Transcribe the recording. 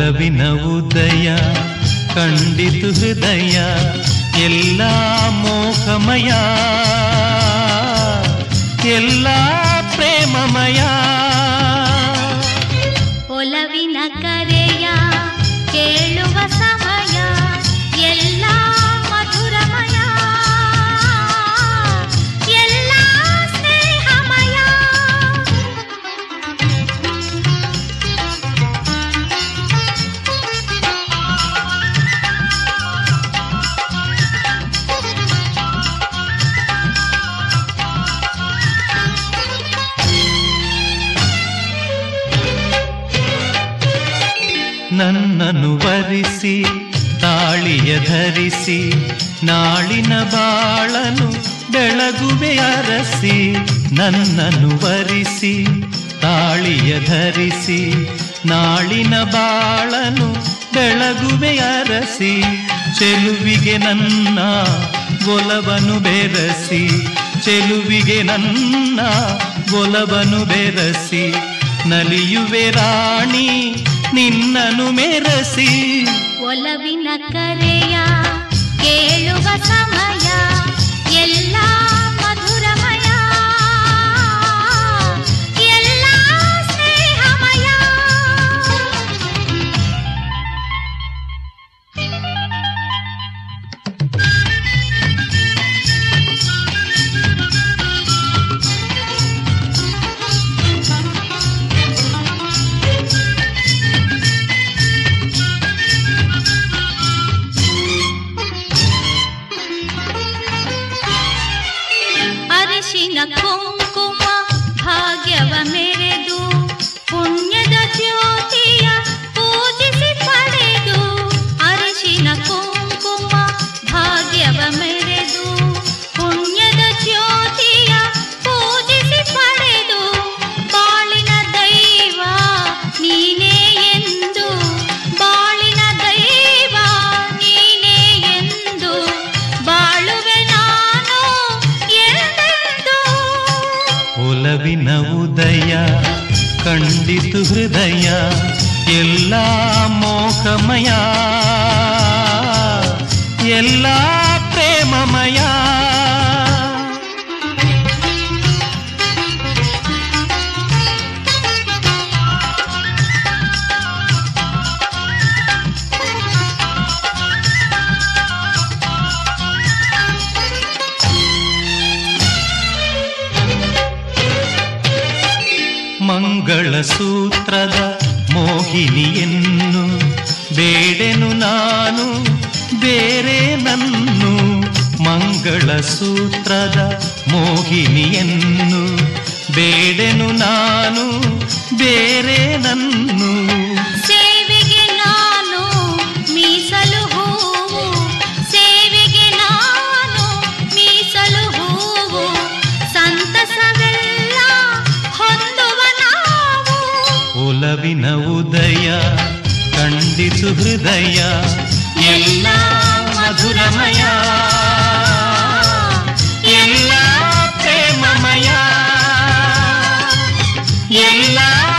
ಒಲವಿನ ಉದಯ ಕಂಡಿತು ಹೃದಯ ಎಲ್ಲ ಮೋಹಮಯ ಎಲ್ಲ ಪ್ರೇಮಮಯ ಒಲವಿನ ಕರೆಯ ಕೇಳುವ ಸಮಯ ಎಲ್ಲ ಮಧುರಮಯ ಎಲ್ಲ ಸ್ನೇಹಮಯ ನನ್ನನ್ನು ವರಿಸಿ ತಾಳಿಯ ಧರಿಸಿ ನಾಳಿನ ಬಾಳನು ಬೆಳಗುವೆ ಅರಸಿ ನನ್ನನ್ನು ವರಿಸಿ ತಾಳಿಯ ಧರಿಸಿ ನಾಳಿನ ಬಾಳನು ಬೆಳಗುವೆ ಅರಸಿ ಚೆಲುವಿಗೆ ನನ್ನ ಒಲವನು ಬೆರಸಿ ಚೆಲುವಿಗೆ ನನ್ನ ಒಲವನು ಬೆರಸಿ ನಲಿಯುವೆ ರಾಣಿ ನಿನ್ನನು ಮೆರಸಿ ಒಲವಿನ ಕರೆಯ ಕೇಳುವ ಸಮಯ ಎಲ್ಲ ಮಧುರಮಯ ಎಲ್ಲ ಸ್ನೇಹಮಯ ಅರಿಶಿನ ಕುಂಕುಮ ಭಾಗ್ಯವ ಮೆರೆದು ಪುಣ್ಯದ ಜ್ಯೋತಿಯ ಪೂಜಿಸಿ ಪಡೆದು ಅರಿಶಿನ ಕುಂಕುಮ ಭಾಗ್ಯವ ಮೆರೆದು ಪುಣ್ಯದ ಜ್ಯೋತಿಯ ಪೂಜಿಸಿ ಪಡೆದು ಬಾಳಿನ ದೈವ ನೀನೇ ಎಂದು ಬಾಳಿನ ದೈವ ನೀನೇ ಎಂದು ಬಾಳುವೆ ನಾನು ಎಂದೆಂದು ಒಲವಿನ ಉದಯ ಕಂಡಿತು ಹೃದಯ ಎಲ್ಲ ಮೋಹಮಯ ಎಲ್ಲ ಪ್ರೇಮಮಯ ಮಂಗಳ ಸೂತ್ರದ ಮೋಹಿನಿಯನ್ನು ಬೇಡೆನು ನಾನು ಬೇರೆ ನನ್ನು ಮಂಗಳ ಸೂತ್ರದ ಮೋಹಿನಿಯನ್ನು ಬೇಡೆನು ನಾನು ಬೇರೆ ನನ್ನು ಸೇವೆಗೆ ನಾನು ಮೀಸಲು ಹೂವು ಸೇವೆಗೆ ನಾನು ಮೀಸಲು ಹೂವು ಸಂತಸವೆಲ್ಲ ಹೊಂದುವ ನಾವು ಒಲವಿನ ಉದಯ ಕಂಡಿತು ಹೃದಯ ಎಲ್ಲ ಮಧುರಮಯ ಎಲ್ಲ ಪ್ರೇಮಮಯ ಎಲ್ಲ